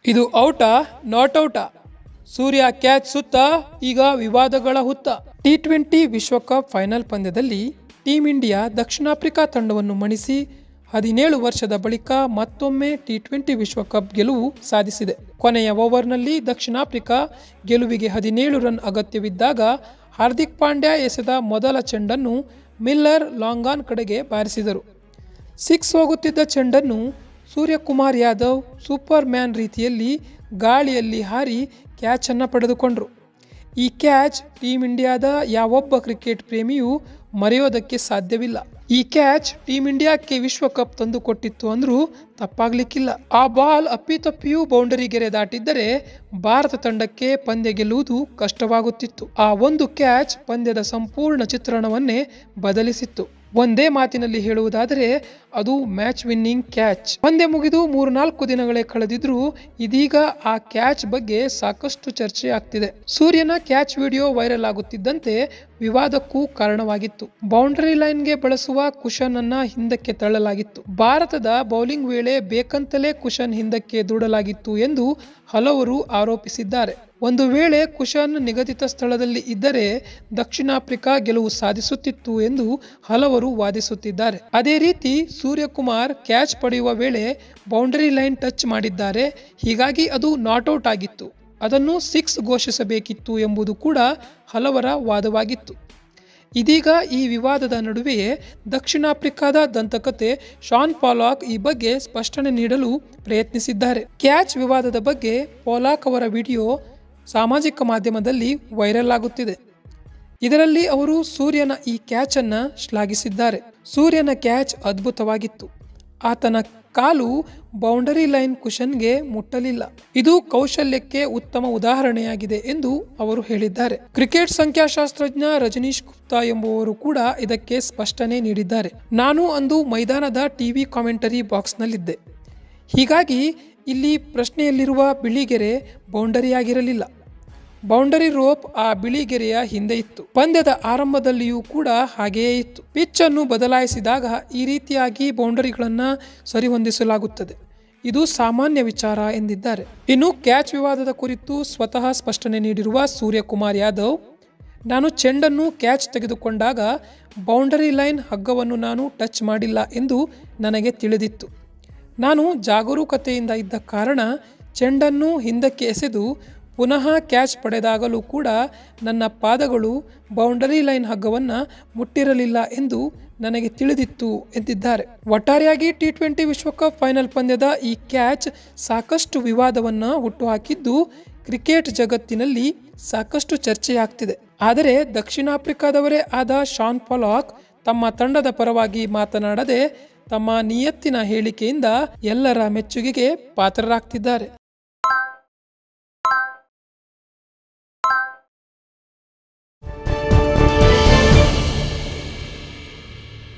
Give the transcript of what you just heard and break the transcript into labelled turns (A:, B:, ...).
A: ಇದು ಔಟಾ not ಔಟಾ Surya catch ಸುತ್ತ ಈಗ ವಿವಾದಗಳ ಹುತ್ತ ಟಿ ಟ್ವೆಂಟಿ ವಿಶ್ವಕಪ್ ಫೈನಲ್ ಪಂದ್ಯದಲ್ಲಿ ಟೀಂ ಇಂಡಿಯಾ ದಕ್ಷಿಣ ಆಫ್ರಿಕಾ ತಂಡವನ್ನು ಮಣಿಸಿ ಹದಿನೇಳು ವರ್ಷದ ಬಳಿಕ ಮತ್ತೊಮ್ಮೆ ಟಿ ಟ್ವೆಂಟಿ ವಿಶ್ವಕಪ್ ಗೆಲುವು ಸಾಧಿಸಿದೆ ಕೊನೆಯ ಓವರ್ನಲ್ಲಿ ದಕ್ಷಿಣ ಆಫ್ರಿಕಾ ಗೆಲುವಿಗೆ ಹದಿನೇಳು ರನ್ ಅಗತ್ಯವಿದ್ದಾಗ ಹಾರ್ದಿಕ್ ಪಾಂಡ್ಯ ಎಸೆದ ಮೊದಲ ಚೆಂಡನ್ನು ಮಿಲ್ಲರ್ ಲಾಂಗಾನ್ ಕಡೆಗೆ ಬಾರಿಸಿದರು ಸಿಕ್ಸ್ ಹೋಗುತ್ತಿದ್ದ ಚೆಂಡನ್ನು ಸೂರ್ಯಕುಮಾರ್ ಯಾದವ್ ಸೂಪರ್ ಮ್ಯಾನ್ ರೀತಿಯಲ್ಲಿ ಗಾಳಿಯಲ್ಲಿ ಹಾರಿ ಕ್ಯಾಚನ್ನು ಪಡೆದುಕೊಂಡರು ಈ ಕ್ಯಾಚ್ ಟೀಂ ಇಂಡಿಯಾದ ಯಾವೊಬ್ಬ ಕ್ರಿಕೆಟ್ ಪ್ರೇಮಿಯೂ ಮರೆಯೋದಕ್ಕೆ ಸಾಧ್ಯವಿಲ್ಲ ಈ ಕ್ಯಾಚ್ ಟೀಂ ಇಂಡಿಯಾಕ್ಕೆ ವಿಶ್ವಕಪ್ ತಂದುಕೊಟ್ಟಿತ್ತು ಅಂದ್ರೂ ತಪ್ಪಾಗ್ಲಿಕ್ಕಿಲ್ಲ ಆ ಬಾಲ್ ಅಪ್ಪಿತಪ್ಪಿಯೂ ಬೌಂಡರಿ ಗೆರೆ ದಾಟಿದ್ದರೆ ಭಾರತ ತಂಡಕ್ಕೆ ಪಂದ್ಯ ಗೆಲ್ಲುವುದು ಕಷ್ಟವಾಗುತ್ತಿತ್ತು ಆ ಒಂದು ಕ್ಯಾಚ್ ಪಂದ್ಯದ ಸಂಪೂರ್ಣ ಚಿತ್ರಣವನ್ನೇ ಬದಲಿಸಿತ್ತು ಒಂದೇ ಮಾತಿನಲ್ಲಿ ಹೇಳುವುದಾದರೆ ಅದು ಮ್ಯಾಚ್ ವಿನ್ನಿಂಗ್ ಕ್ಯಾಚ್ ಪಂದ್ಯ ಮುಗಿದು ಮೂರ್ನಾಲ್ಕು ದಿನಗಳೇ ಕಳೆದಿದ್ರೂ ಇದೀಗ ಆ ಕ್ಯಾಚ್ ಬಗ್ಗೆ ಸಾಕಷ್ಟು ಚರ್ಚೆ ಆಗ್ತಿದೆ ಸೂರ್ಯನ ಕ್ಯಾಚ್ ವಿಡಿಯೋ ವೈರಲ್ ಆಗುತ್ತಿದ್ದಂತೆ ವಿವಾದಕ್ಕೂ ಕಾರಣವಾಗಿತ್ತು ಬೌಂಡರಿ ಲೈನ್ಗೆ ಬಳಸುವ ಕುಶನ್ ಅನ್ನ ಹಿಂದಕ್ಕೆ ತಳ್ಳಲಾಗಿತ್ತು ಭಾರತದ ಬೌಲಿಂಗ್ ವೇಳೆ ಬೇಕಂತಲೇ ಕುಶನ್ ಹಿಂದಕ್ಕೆ ದೂಡಲಾಗಿತ್ತು ಎಂದು ಹಲವರು ಆರೋಪಿಸಿದ್ದಾರೆ ಒಂದು ವೇಳೆ ಕುಶನ್ ನಿಗದಿತ ಸ್ಥಳದಲ್ಲಿ ಇದ್ದರೆ ದಕ್ಷಿಣ ಆಫ್ರಿಕಾ ಗೆಲುವು ಸಾಧಿಸುತ್ತಿತ್ತು ಎಂದು ಹಲವರು ವಾದಿಸುತ್ತಿದ್ದಾರೆ ಅದೇ ರೀತಿ ಸೂರ್ಯಕುಮಾರ್ ಕ್ಯಾಚ್ ಪಡೆಯುವ ವೇಳೆ ಬೌಂಡರಿ ಲೈನ್ ಟಚ್ ಮಾಡಿದ್ದಾರೆ ಹೀಗಾಗಿ ಅದು ನಾಟ್ಔಟ್ ಆಗಿತ್ತು ಅದನ್ನು ಸಿಕ್ಸ್ ಘೋಷಿಸಬೇಕಿತ್ತು ಎಂಬುದು ಕೂಡ ಹಲವರ ವಾದವಾಗಿತ್ತು ಇದೀಗ ಈ ವಿವಾದದ ನಡುವೆಯೇ ದಕ್ಷಿಣ ಆಫ್ರಿಕಾದ ದಂತಕತೆ ಶಾನ್ ಪಾಲಾಕ್ ಈ ಬಗ್ಗೆ ಸ್ಪಷ್ಟನೆ ನೀಡಲು ಪ್ರಯತ್ನಿಸಿದ್ದಾರೆ ಕ್ಯಾಚ್ ವಿವಾದದ ಬಗ್ಗೆ ಪಾಲಾಕ್ ಅವರ ವಿಡಿಯೋ ಸಾಮಾಜಿಕ ಮಾಧ್ಯಮದಲ್ಲಿ ವೈರಲ್ ಆಗುತ್ತಿದೆ ಇದರಲ್ಲಿ ಅವರು ಸೂರ್ಯನ ಈ ಕ್ಯಾಚ್ ಅನ್ನ ಶ್ಲಾಘಿಸಿದ್ದಾರೆ ಸೂರ್ಯನ ಕ್ಯಾಚ್ ಅದ್ಭುತವಾಗಿತ್ತು ಆತನ ಕಾಲು ಬೌಂಡರಿ ಲೈನ್ ಕುಶನ್ಗೆ ಮುಟ್ಟಲಿಲ್ಲ ಇದು ಕೌಶಲ್ಯಕ್ಕೆ ಉತ್ತಮ ಉದಾಹರಣೆಯಾಗಿದೆ ಎಂದು ಅವರು ಹೇಳಿದ್ದಾರೆ ಕ್ರಿಕೆಟ್ ಸಂಖ್ಯಾಶಾಸ್ತ್ರಜ್ಞ ರಜನೀಶ್ ಗುಪ್ತಾ ಎಂಬುವರು ಕೂಡ ಇದಕ್ಕೆ ಸ್ಪಷ್ಟನೆ ನೀಡಿದ್ದಾರೆ ನಾನು ಅಂದು ಮೈದಾನದ ಟಿವಿ ಕಾಮೆಂಟರಿ ಬಾಕ್ಸ್ನಲ್ಲಿದ್ದೆ ಹೀಗಾಗಿ ಇಲ್ಲಿ ಪ್ರಶ್ನೆಯಲ್ಲಿರುವ ಬಿಳಿಗೆರೆ ಬೌಂಡರಿಯಾಗಿರಲಿಲ್ಲ ಬೌಂಡರಿ ರೋಪ್ ಆ ಬಿಳಿಗೆರೆಯ ಹಿಂದೆ ಇತ್ತು ಪಂದ್ಯದ ಆರಂಭದಲ್ಲಿಯೂ ಕೂಡ ಹಾಗೆಯೇ ಇತ್ತು ಪಿಚ್ ಅನ್ನು ಬದಲಾಯಿಸಿದಾಗ ಈ ರೀತಿಯಾಗಿ ಬೌಂಡರಿಗಳನ್ನ ಸರಿಹೊಂದಿಸಲಾಗುತ್ತದೆ ಇದು ಸಾಮಾನ್ಯ ವಿಚಾರ ಎಂದಿದ್ದಾರೆ ಇನ್ನು ಕ್ಯಾಚ್ ವಿವಾದದ ಕುರಿತು ಸ್ವತಃ ಸ್ಪಷ್ಟನೆ ನೀಡಿರುವ ಸೂರ್ಯಕುಮಾರ್ ಯಾದವ್ ನಾನು ಚೆಂಡನ್ನು ಕ್ಯಾಚ್ ತೆಗೆದುಕೊಂಡಾಗ ಬೌಂಡರಿ ಲೈನ್ ಹಗ್ಗವನ್ನು ನಾನು ಟಚ್ ಮಾಡಿಲ್ಲ ಎಂದು ನನಗೆ ತಿಳಿದಿತ್ತು ನಾನು ಜಾಗರೂಕತೆಯಿಂದ ಇದ್ದ ಕಾರಣ ಚೆಂಡನ್ನು ಹಿಂದಕ್ಕೆ ಎಸೆದು ಪುನಃ ಕ್ಯಾಚ್ ಪಡೆದಾಗಲೂ ಕೂಡ ನನ್ನ ಪಾದಗಳು ಬೌಂಡರಿ ಲೈನ್ ಹಗ್ಗವನ್ನು ಮುಟ್ಟಿರಲಿಲ್ಲ ಎಂದು ನನಗೆ ತಿಳಿದಿತ್ತು ಎಂದಿದ್ದಾರೆ ಒಟ್ಟಾರೆಯಾಗಿ ಟಿ ಟ್ವೆಂಟಿ ವಿಶ್ವಕಪ್ ಫೈನಲ್ ಪಂದ್ಯದ ಈ ಕ್ಯಾಚ್ ಸಾಕಷ್ಟು ವಿವಾದವನ್ನು ಹುಟ್ಟುಹಾಕಿದ್ದು ಕ್ರಿಕೆಟ್ ಜಗತ್ತಿನಲ್ಲಿ ಸಾಕಷ್ಟು ಚರ್ಚೆಯಾಗ್ತಿದೆ ಆದರೆ ದಕ್ಷಿಣ ಆಫ್ರಿಕಾದವರೇ ಆದ ಶಾನ್ ಪಲಾಕ್ ತಮ್ಮ ತಂಡದ ಪರವಾಗಿ ಮಾತನಾಡದೆ ತಮ್ಮ ನಿಯತ್ತಿನ ಹೇಳಿಕೆಯಿಂದ ಎಲ್ಲರ ಮೆಚ್ಚುಗೆಗೆ ಪಾತ್ರರಾಗ್ತಿದ್ದಾರೆ